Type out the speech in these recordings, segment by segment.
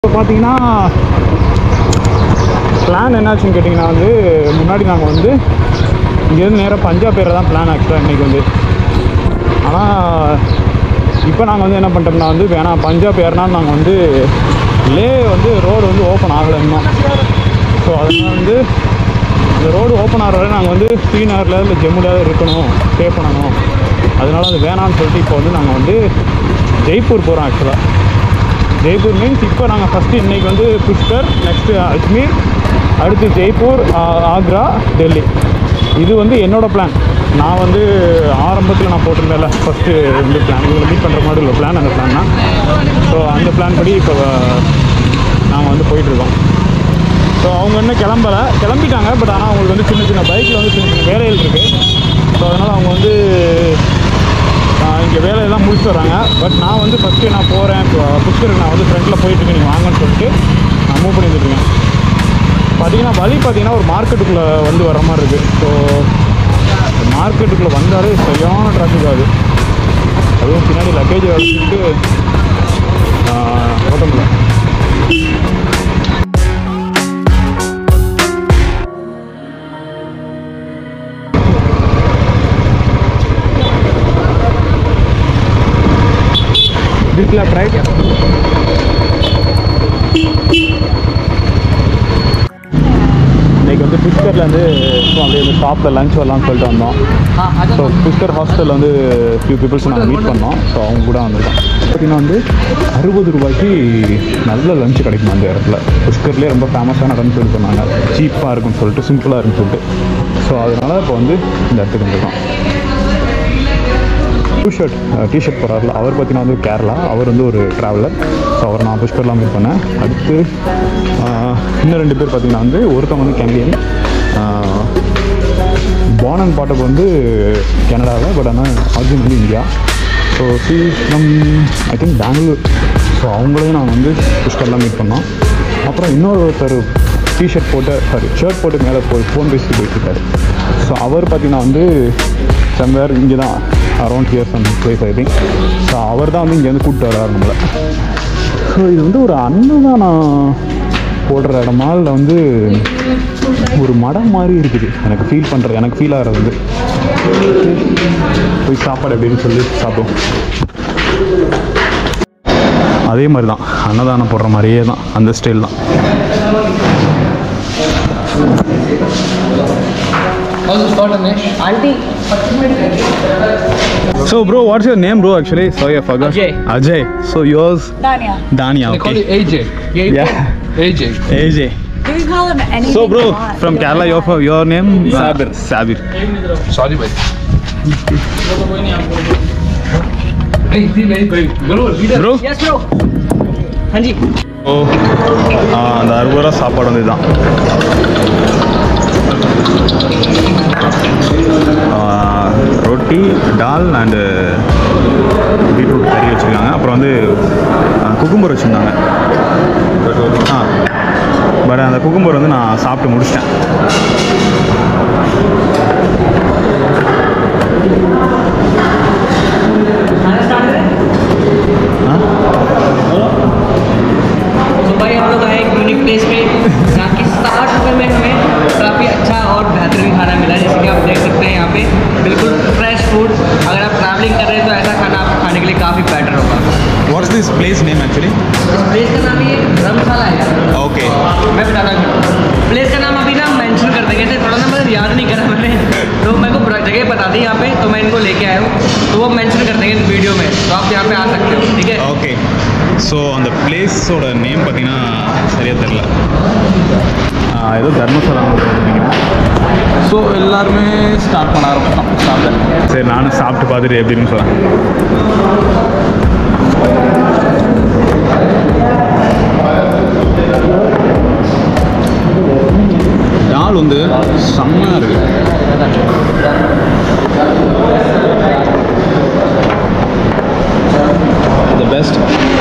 இப்போ பார்த்தீங்கன்னா பிளான் என்னாச்சுன்னு கேட்டிங்கன்னா வந்து முன்னாடி நாங்கள் வந்து இங்கேருந்து நேராக பஞ்சாப் ஏற தான் பிளான் ஆக்சுவலாக இன்றைக்கி வந்து ஆனால் இப்போ நாங்கள் வந்து என்ன பண்ணிட்டோம்னா வந்து வேணாம் பஞ்சாப் ஏறினாலும் நாங்கள் வந்து லே வந்து ரோடு வந்து ஓப்பன் ஆகலை இன்னும் ஸோ அதனால் வந்து இந்த ரோடு ஓப்பன் ஆகிற வரை நாங்கள் வந்து ஸ்ரீநகரில் இல்லை ஜம்முல இருக்கணும் ஸ்டே பண்ணணும் அதனால அது வேணாம்னு சொல்லிட்டு இப்போ வந்து நாங்கள் வந்து ஜெய்ப்பூர் போகிறோம் ஆக்சுவலாக ஜெய்ப்பூர் மீன்ஸ் இப்போ நாங்கள் ஃபஸ்ட்டு இன்றைக்கி வந்து புஷ்கர் நெக்ஸ்ட்டு அஜ்மீர் அடுத்து ஜெய்ப்பூர் ஆ- ஆக்ரா டெல்லி இது வந்து என்னோடய பிளான் நான் வந்து ஆரம்பத்தில் நான் போட்டிருந்தேன்ல ஃபஸ்ட்டு வந்து பிளான் இவங்களை மீட் பண்ணுற மாதிரி உள்ள பிளான் அந்த பிளான் தான் ஸோ அந்த பிளான் படி இப்போ நாங்கள் வந்து போயிட்டுருக்கோம் ஸோ அவங்க இன்னும் கிளம்பலை கிளம்பிட்டாங்க பட் ஆனால் அவங்களுக்கு வந்து சின்ன சின்ன பைக்கில் வந்து சின்ன சின்ன வேலைகள் இருக்குது ஸோ அதனால் அவங்க வந்து இங்கே வேலையெல்லாம் முடிச்சுட்டு வராங்க பட் நான் வந்து ஃபஸ்ட்டு நான் போகிறேன் புஷ்கருக்கு நான் வந்து ஃப்ரெண்டில் போயிட்டுருக்கேன் நீங்கள் வாங்கன்னு சொல்லிட்டு நான் மூவ் பண்ணி வந்துருக்கேன் பார்த்தீங்கன்னா வழி பார்த்தீங்கன்னா ஒரு மார்க்கெட்டுக்குள்ளே வந்து வர மாதிரி இருக்குது ஸோ மார்க்கெட்டுக்குள்ளே வந்தாலே சரியான டிராஃபிக் ஆகுது அதுவும் பின்னாடி லக்கேஜ் வச்சுட்டு ஓட்ட முடியல This left, right? இன்னைக்கு வந்து புஷ்கர்லேருந்து அப்படியே வந்து ஷாப்பில் லஞ்ச் வரலாம்னு சொல்லிட்டு வந்தோம் ஸோ புஷ்கர் ஹாஸ்டலில் வந்து ஃபியூ பீப்புள்ஸ் நாங்கள் மீட் பண்ணோம் ஸோ அவங்க கூட வந்திருக்கோம் பார்த்தீங்கன்னா வந்து அறுபது ரூபாய்க்கு நல்ல லஞ்ச் கிடைக்குமா அந்த இடத்துல புஷ்கர்லேயே ரொம்ப ஃபேமஸான இடம்னு சொல்லி சொன்னாங்க சீப்பாக இருக்கும்னு சொல்லிட்டு சிம்பிளாக இருக்குன்னு சொல்லிட்டு ஸோ அதனால் இப்போ வந்து இந்த இடத்துக்கு வந்திருக்கோம் டிஷர்ட் டிஷர்ட் போகிறாரில்ல அவர் பார்த்தீங்கன்னா வந்து கேரளா அவர் வந்து ஒரு ட்ராவலர் ஸோ அவரை நான் புஷ்கர்லாம் மீட் பண்ணேன் அடுத்து ஆஹ், இன்னும் ரெண்டு பேர் பார்த்தீங்கன்னா வந்து ஒருத்தவங்க வந்து கெனடியன் பான் அண்ட் பாட்டப் வந்து கனடாவில் பட் ஆனால் அர்ஜுன் வந்து India so she from I think Bangalore so அவங்களையும் நான் வந்து புஷ்கர்லாம் மீட் பண்ணோம் அப்புறம் இன்னொரு ஒருத்தர் டிஷர்ட் போட்டு சாரி ஷர்ட் போட்டு மேலே போய் ஃபோன் பேசிட்டு போயிட்டுருக்காரு ஸோ அவர் பார்த்தீங்கன்னா வந்து சம்வேர் இங்கே தான் around here some place I think so அவர் தான் வந்து இங்கேருந்து கூப்பிட்டு வராரு நம்மளை ஸோ இது வந்து ஒரு அன்னதானம் போடுற இடமா இல்லை வந்து ஒரு மடம் மாதிரி இருக்குது எனக்கு ஃபீல் பண்ணுறது எனக்கு ஃபீல் ஆகிறது வந்து போய் சாப்பாடு எப்படின்னு சொல்லி சாப்பிடுவோம் அதே மாதிரி தான் அன்னதானம் போடுற மாதிரியே தான் அந்த ஸ்டைல் தான் How's the spot, Anish? Aunty so bro what's your name bro actually sorry I forgot Ajay. Ajay so yours Dania. Dania They call okay you AJ. Yeah. Yeah. AJ. AJ You can call him anything. So bro, you want. from It Kerala, doesn't your matter. your name? Sabir. Sabir. Sorry, bhai. Hey, see, bhai, bhai. Bro, leader. Bro. Yes bro. हाँ जी ஓ ஆ, அந்த அறுபது ரூபா சாப்பாடு வந்து இதுதான் ஆ, ரொட்டி டால் and beetroot கறி வச்சுருக்காங்க அப்புறம் வந்து குக்கும்பர் வச்சுருந்தாங்க ஆ பட் அந்த குக்கும்பர் வந்து நான் சாப்பிட்டு முடிச்சிட்டேன் ஆ तो भाई हम लोग आए एक यूनिक प्लेस पे जहाँ की साठ रुपये में हमें काफ़ी अच्छा और बेहतरीन खाना मिला जैसे कि आप देख सकते हैं यहाँ पे बिल्कुल फ्रेश फूड अगर आप ट्रैवलिंग कर रहे हैं तो ऐसा खाना आपको खाने के लिए काफ़ी बेटर होगा What's this place name actually? इस प्लेस का नाम ये धर्मशाला है Okay. मैं बताता हूँ प्लेस का नाम अभी ना मेंशन कर देंगे ऐसे थोड़ा ना मतलब याद नहीं करा मैंने तो मेरे को जगह बता दी यहाँ पे तो मैं इनको लेके आया हूँ तो वो मेंशन कर देंगे इस वीडियो में तो आप यहाँ पे आ सकते हो ठीक है ஓகே ஸோ அந்த பிளேஸோட நேம் பார்த்தீங்கன்னா சரியாக தெரில ஏதோ தர்மசாலா நினைக்கிறேன் ஸோ எல்லாருமே ஸ்டார்ட் பண்ண ஆரம்பிச்சோம் சாப்பிட சரி நானும் சாப்பிட்டு பார்த்துட்டு எப்படின்னு சொல்கிறேன் டால் வந்து செம்மையாக இருக்குது த பெஸ்ட்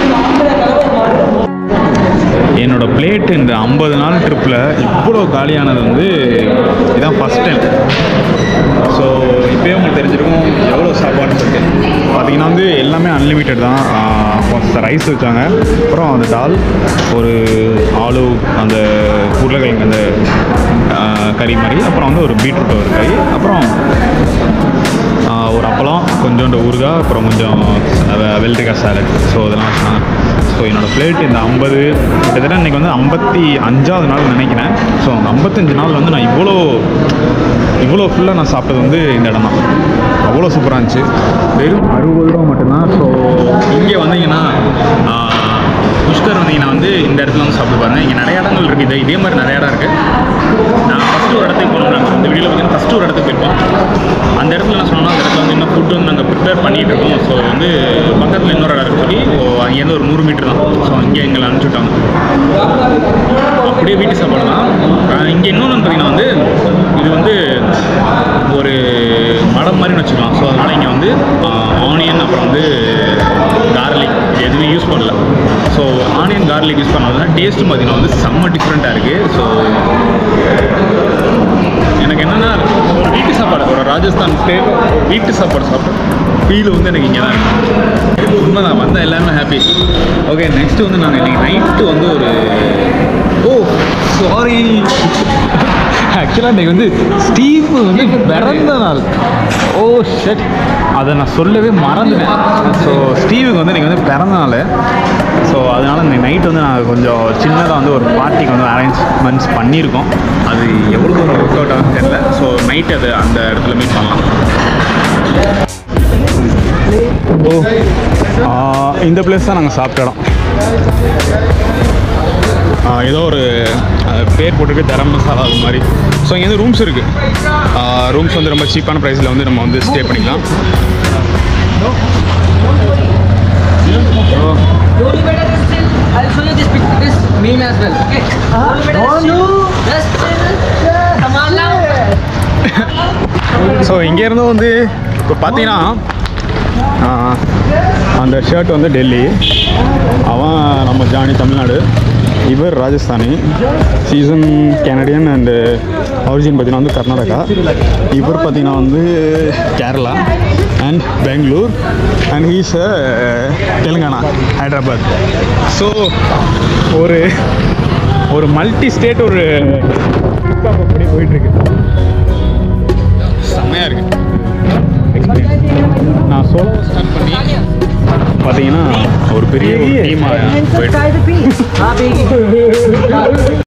என்னோட பிளேட் இந்த ஐம்பது நாள் ட்ரிப்பில் இவ்வளோ காலியானது வந்து இதான் ஃபஸ்ட் டைம் ஸோ இப்போயே உங்களுக்கு தெரிஞ்சிருக்கும் எவ்வளோ சாப்பாடுன்னு சொல்லிட்டு பார்த்தீங்கன்னா வந்து எல்லாமே அன்லிமிட்டட் தான் ரைஸ் வச்சாங்க அப்புறம் அந்த தால் ஒரு ஆலு அந்த உருளைக்கிழங்கு அந்த ஆஹ், கறி மாதிரி அப்புறம் வந்து ஒரு பீட்ரூட் ஒரு கறி அப்புறம் ஆஹ், ஒரு அப்பளம் கொஞ்சோண்டு ஊறுகாய் அப்புறம் கொஞ்சம் வெ- வெள்ளரிக்காய் சாலட் ஸோ இதெல்லாம் வச்சாங்க ஸோ என்னோடய பிளேட் இந்த ஐம்பது கிட்டத்தட்ட இன்றைக்கி வந்து ஐம்பத்தி அஞ்சாவது நாள் நினைக்கிறேன் ஸோ அந்த ஐம்பத்தஞ்சு நாள் வந்து நான் இவ்வளோ இவ்வளோ ஃபுல்லாக நான் சாப்பிட்டது வந்து இந்த இடம் தான் அவ்வளோ சூப்பராக இருந்துச்சு வெறும் அறுபது ரூபா மட்டும்தான் ஸோ இங்கே வந்தீங்கன்னா ஆஹ், புஷ்கர் வந்தீங்கன்னா வந்து இந்த இடத்துல வந்து சாப்பிட்டு பாருங்க இங்கே நிறைய இடங்கள் இருக்குது இதே இதே மாதிரி நிறைய இடம் இருக்குது நான் ஃபஸ்ட்டு ஒரு இடத்துக்கு போனோம் நாங்கள் இந்த வீடியோவில் பார்த்தீங்கன்னா ஃபஸ்ட்டு ஒரு இடத்துக்கு போயிருப்போம் அந்த இடத்துல என்ன சொன்னோம்னா அந்த இடத்துல வந்து இன்னும் ஃபுட் வந்து நாங்கள் ப்ரிப்பேர் பண்ணிகிட்டு இருக்கோம் ஸோ வந்து பக்கத்தில் இன்னொரு இடம் இருக்கு சொல்லி ஓ, அங்கேருந்து ஒரு நூறு மீட்டர் தான் ஸோ இங்கே எங்களை அனுப்பிச்சுட்டாங்க அப்படியே வீட்டு சாப்பாடு தான் இங்கே இன்னொன்று பார்த்தீங்கன்னா வந்து இது வந்து ஒரு மடம் மாதிரின்னு வச்சுக்கலாம் ஸோ அதனால் இங்கே வந்து ஆனியன் அப்புறம் வந்து கார்லிக் இது எதுவுமே யூஸ் பண்ணல ஸோ ஆனியன் கார்லிக் யூஸ் பண்ணாதான் டேஸ்ட்டும் பார்த்தீங்கன்னா வந்து செம்ம டிஃப்ரெண்ட்டாக இருக்குது ஸோ எனக்கு என்னென்னா ஒரு வீட்டு சாப்பாடு ஒரு ராஜஸ்தான் ஸ்டேட் வீட்டு சாப்பாடு சாப்பிட்றேன் ஃபீல் வந்து எனக்கு இங்கே தான் இருக்கு உண்மை தான் வந்தால் எல்லாமே ஹாப்பி ஓகே நெக்ஸ்ட்டு வந்து நாங்கள் இன்றைக்கி நைட்டு வந்து ஒரு ஓ சாரி ஆக்சுவலாக இன்றைக்கி வந்து ஸ்டீவ் வந்து பிறந்த நாள் ஓ ஷட் அதை நான் சொல்லவே மறந்துட்டேன் ஸோ ஸ்டீவுக்கு வந்து இன்றைக்கி வந்து பிறந்த நாள் ஸோ அதனால் இந்த நைட் வந்து நாங்கள் கொஞ்சம் சின்னதாக வந்து ஒரு பார்ட்டிக்கு வந்து அரேஞ்ச்மெண்ட்ஸ் பண்ணியிருக்கோம் அது எவ்வளோ தூரம் ஒர்க் அவுட் ஆகும்னு தெரியல ஸோ நைட் அது அந்த இடத்துல மீட் பண்ணலாம் ஓ ஆ, இந்த பிளேஸ் தான் நாங்கள் சாப்பிட்ட இடம் ஆ, ஏதோ ஒரு ஆ, பேர் போட்டிருக்கு தரம் மசாலா அது மாதிரி ஸோ இங்கே வந்து ரூம்ஸ் இருக்குது ரூம்ஸ் வந்து ரொம்ப சீப்பான ப்ரைஸில் வந்து நம்ம வந்து ஸ்டே பண்ணிக்கலாம் Don't you better just chill. I'll show you this picture, this meme as well. Okay. Don't you better just chill. Just chill. Come on now. So இங்கேருந்து வந்து இப்போ பார்த்தீங்கன்னா ஆ, அந்த ஷர்ட் வந்து டெல்லி அவன் நம்ம ஜானி தமிழ்நாடு இவர் Rajasthani season Canadian and origin பார்த்தீங்கன்னா வந்து கர்நாடகா இவர் பார்த்தீங்கன்னா வந்து Kerala and Bangalore and he's Telangana Hyderabad so ஒரு ஒரு மல்டி ஸ்டேட் ஒரு அப்படி போயிட்டுருக்கு செம்மையாக இருக்கு நான் சோலோ ஸ்டார்ட் பண்ணி பார்த்தீங்கன்னா ஒரு பெரிய ஒரு டீமாக போயிட்டு Try the piece. Ah, baby.